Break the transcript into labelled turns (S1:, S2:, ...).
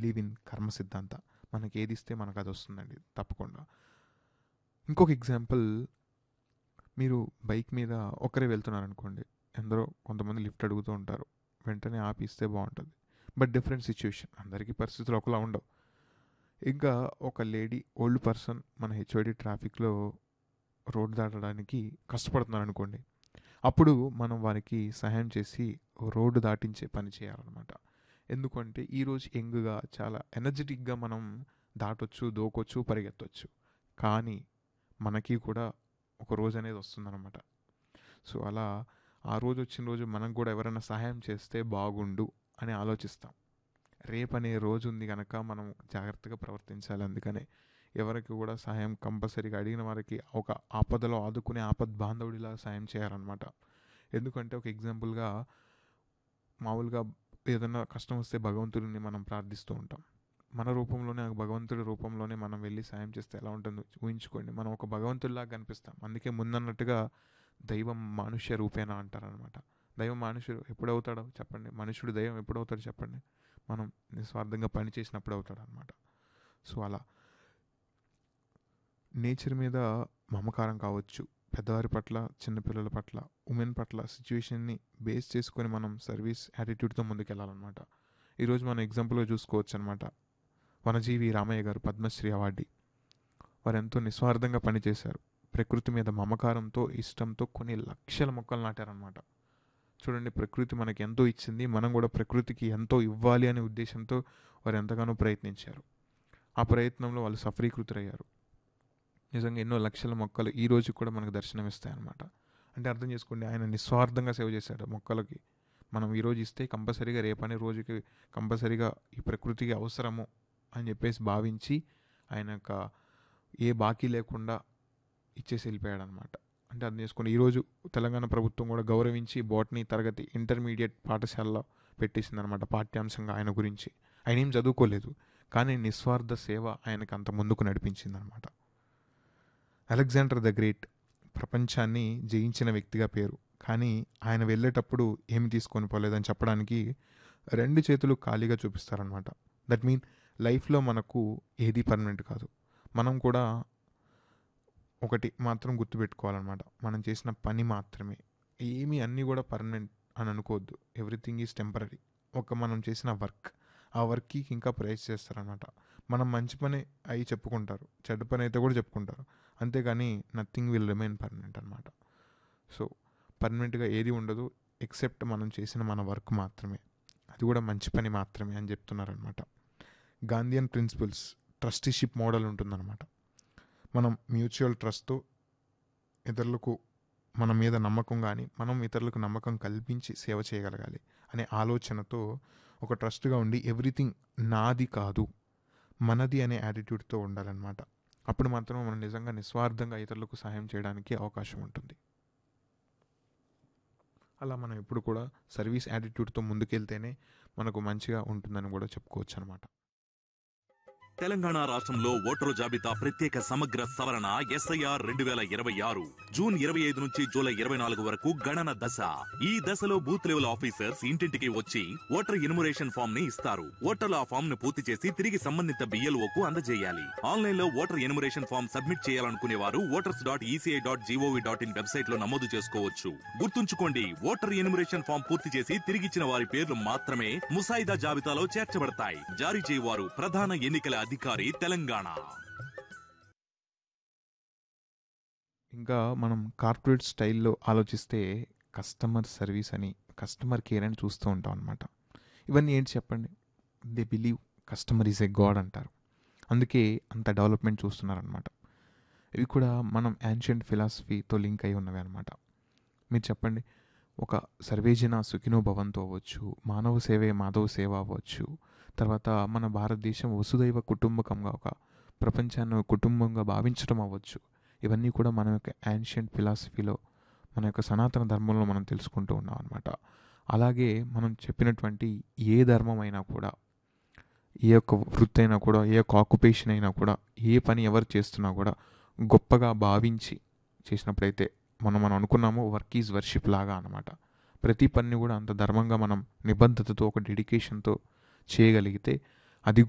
S1: believe in karma సిద్ధాంత మనకి ఏది ఇస్తే మనకు అది వస్తుందండి తప్పకుండా ఇంకొక ఎగ్జాంపుల్ మీరు బైక్ మీద ఒకరే వెళ్తున్నారనుకోండి ఎందరో కొంతమంది లిఫ్ట్ అడుగుతూ ఉంటారు వెంటనే ఆపి ఇస్తే బాగుంటుంది బట్ డిఫరెంట్ సిచ్యువేషన్ అందరికీ పరిస్థితులు ఒకలా ఉండవు ఇంకా ఒక లేడీ ఓల్డ్ పర్సన్ మన హెచ్ఓడి ట్రాఫిక్లో రోడ్ దాటడానికి కష్టపడుతున్నారు అనుకోండి అప్పుడు మనం వారికి సహాయం చేసి రోడ్డు దాటించే పని చేయాలన్నమాట ఎందుకంటే ఈరోజు యంగ్గా చాలా ఎనర్జెటిక్గా మనం దాటొచ్చు దోకొచ్చు పరిగెత్తవచ్చు కానీ మనకి కూడా ఒక రోజు అనేది వస్తుందన్నమాట సో అలా ఆ రోజు వచ్చిన రోజు మనకు కూడా ఎవరైనా సహాయం చేస్తే బాగుండు అని ఆలోచిస్తాం రేపు అనే రోజు ఉంది కనుక మనం జాగ్రత్తగా ప్రవర్తించాలి అందుకనే ఎవరికి కూడా సహాయం కంపల్సరీగా అడిగిన వారికి ఒక ఆపదలో ఆదుకునే ఆపద్ బాంధవుడిలా సాయం చేయాలన్నమాట ఎందుకంటే ఒక ఎగ్జాంపుల్గా మామూలుగా ఏదైనా కష్టం వస్తే భగవంతుడిని మనం ప్రార్థిస్తూ ఉంటాం మన రూపంలోనే ఆ భగవంతుడి రూపంలోనే మనం వెళ్ళి సాయం చేస్తే ఎలా ఉంటుందో ఊహించుకోండి మనం ఒక భగవంతుడిలాగా కనిపిస్తాం అందుకే ముందన్నట్టుగా దైవం మానుష్య రూపేణ అంటారనమాట దైవం మనుషుడు ఎప్పుడు అవుతాడో చెప్పండి మనుషుడు దైవం ఎప్పుడు అవుతాడో చెప్పండి మనం నిస్వార్థంగా పని చేసినప్పుడు అవుతాడు అనమాట సో అలా నేచర్ మీద మమకారం కావచ్చు పెద్దవారి పట్ల చిన్నపిల్లల పట్ల ఉమెన్ పట్ల సిచ్యువేషన్ని బేస్ చేసుకొని మనం సర్వీస్ యాటిట్యూడ్తో ముందుకెళ్ళాలన్నమాట ఈరోజు మనం ఎగ్జాంపుల్గా చూసుకోవచ్చు అనమాట వనజీవి రామయ్య గారు పద్మశ్రీ అవార్డీ వారు ఎంతో నిస్వార్థంగా పనిచేశారు ప్రకృతి మీద మమకారంతో ఇష్టంతో కొన్ని లక్షల మొక్కలు నాటారనమాట చూడండి ప్రకృతి మనకి ఎంతో ఇచ్చింది మనం కూడా ప్రకృతికి ఎంతో ఇవ్వాలి అనే ఉద్దేశంతో వారు ఎంతగానో ప్రయత్నించారు ఆ ప్రయత్నంలో వాళ్ళు సఫరీకృతులయ్యారు నిజంగా ఎన్నో లక్షల మొక్కలు ఈ రోజు కూడా మనకు దర్శనమిస్తాయి అనమాట అంటే అర్థం చేసుకోండి ఆయన నిస్వార్థంగా సేవ చేశాడు మొక్కలకి మనం ఈరోజు ఇస్తే కంపల్సరీగా రేపనే రోజుకి కంపల్సరీగా ఈ ప్రకృతికి అవసరము అని చెప్పేసి భావించి ఆయన యొక్క ఏ బాకీ లేకుండా ఇచ్చేసి వెళ్ళిపోయాడు అనమాట అంటే అర్థం చేసుకోండి ఈరోజు తెలంగాణ ప్రభుత్వం కూడా గౌరవించి బోటనీ తరగతి ఇంటర్మీడియట్ పాఠశాలలో పెట్టేసింది అనమాట పాఠ్యాంశంగా ఆయన గురించి ఆయన ఏం చదువుకోలేదు కానీ నిస్వార్థ సేవ ఆయనకు అంత ముందుకు నడిపించింది అనమాట అలెగ్జాండర్ ద గ్రేట్ ప్రపంచాన్ని జయించిన వ్యక్తిగా పేరు కానీ ఆయన వెళ్ళేటప్పుడు ఏమి తీసుకొని పోలేదని చెప్పడానికి రెండు చేతులు ఖాళీగా చూపిస్తారనమాట దట్ మీన్ లైఫ్లో మనకు ఏది పర్మనెంట్ కాదు మనం కూడా ఒకటి మాత్రం గుర్తుపెట్టుకోవాలన్నమాట మనం చేసిన పని మాత్రమే ఏమి అన్నీ కూడా పర్మనెంట్ అని అనుకోవద్దు ఎవ్రీథింగ్ ఈజ్ టెంపరీ ఒక మనం చేసిన వర్క్ ఆ వర్క్కి ఇంకా ప్రైజ్ చేస్తారనమాట మనం మంచి పని అయి చెప్పుకుంటారు చెడ్డ పని అయితే కూడా చెప్పుకుంటారు అంతేగాని నథింగ్ విల్ రిమైన్ పర్మనెంట్ అనమాట సో పర్మనెంట్గా ఏది ఉండదు ఎక్సెప్ట్ మనం చేసిన మన వర్క్ మాత్రమే అది కూడా మంచి పని మాత్రమే అని చెప్తున్నారనమాట గాంధీయన్ ప్రిన్సిపల్స్ ట్రస్టీషిప్ మోడల్ ఉంటుందన్నమాట మనం మ్యూచువల్ ట్రస్ట్తో ఇతరులకు మన మీద నమ్మకం కానీ మనం ఇతరులకు నమ్మకం కల్పించి సేవ చేయగలగాలి అనే ఆలోచనతో ఒక ట్రస్ట్గా ఉండి ఎవ్రీథింగ్ నాది కాదు మనది అనే యాటిట్యూడ్తో ఉండాలన్నమాట అప్పుడు మాత్రం మనం నిజంగా నిస్వార్థంగా ఇతరులకు సహాయం చేయడానికి అవకాశం ఉంటుంది అలా మనం ఎప్పుడు కూడా సర్వీస్ యాటిట్యూడ్తో ముందుకెళ్తేనే మనకు మంచిగా ఉంటుందని కూడా చెప్పుకోవచ్చు అనమాట
S2: తెలంగాణ రాష్ట్రంలో ఓటరు జాబితా ప్రత్యేక సమగ్ర సవరణ ఎస్ఐఆర్ రెండు వేల ఇరవై ఆరు జూన్ ఇరవై ఐదు నుంచి జూలై ఇరవై నాలుగు వరకు గణన దశ ఈ దశలో బూత్ లెవెల్ ఆఫీసర్స్ ఇంటింటికి వచ్చి ఓటర్ ఇనుమరేషన్ ఫామ్ ని ఇస్తారు ఓటర్లు ఆ ఫామ్ ను పూర్తి చేసి తిరిగి సంబంధిత బిఎల్ఓ కు అందజేయాలి ఆన్లైన్ లో ఓటర్ ఎనుమరేషన్ ఫామ్ సబ్మిట్ చేయాలనుకునే వారు voters dot ECI dot GOV dot in website లో నమోదు చేసుకోవచ్చు గుర్తుంచుకోండి ఓటర్ ఎనుమరేషన్ ఫామ్ పూర్తి చేసి తిరిగిచ్చిన వారి పేర్లు మాత్రమే ముసాయిదా జాబితాలో చేర్చబడతాయి జారీ చేయవారు ప్రధాన ఎన్నికల అధికారి తెలంగాణ
S1: ఇంకా మనం కార్పొరేట్ స్టైల్లో ఆలోచిస్తే కస్టమర్ సర్వీస్ అని కస్టమర్ కేర్ అని చూస్తూ ఉంటాం అనమాట ఇవన్నీ ఏంటి చెప్పండి they believe customer is a god అంటారు అందుకే అంత డెవలప్మెంట్ చూస్తున్నారనమాట ఇవి కూడా మనం యాన్షియంట్ ఫిలాసఫీతో లింక్ అయి ఉన్నవి అనమాట మీరు చెప్పండి ఒక సర్వేజన సుఖినో భవంతో అవ్వచ్చు మానవ సేవే మాధవ సేవ అవ్వచ్చు తర్వాత మన భారతదేశం వసుదైవ కుటుంబకంగా ఒక ప్రపంచాన్ని ఒక కుటుంబంగా భావించడం అవ్వచ్చు ఇవన్నీ కూడా మన యొక్క యాన్షియంట్ ఫిలాసఫీలో మన యొక్క సనాతన ధర్మంలో మనం తెలుసుకుంటూ ఉన్నాం అనమాట అలాగే మనం చెప్పినటువంటి ఏ ధర్మం అయినా కూడా ఏ యొక్క వృత్తి అయినా కూడా ఏ యొక్క ఆక్యుపేషన్ అయినా కూడా ఏ పని ఎవరు చేస్తున్నా కూడా గొప్పగా భావించి చేసినప్పుడైతే మనం మనం అనుకున్నామో వర్క్ ఈజ్ వర్షిప్ లాగా అనమాట ప్రతి పని కూడా అంత ధర్మంగా మనం నిబద్ధతతో ఒక డెడికేషన్తో చేయగలిగితే అది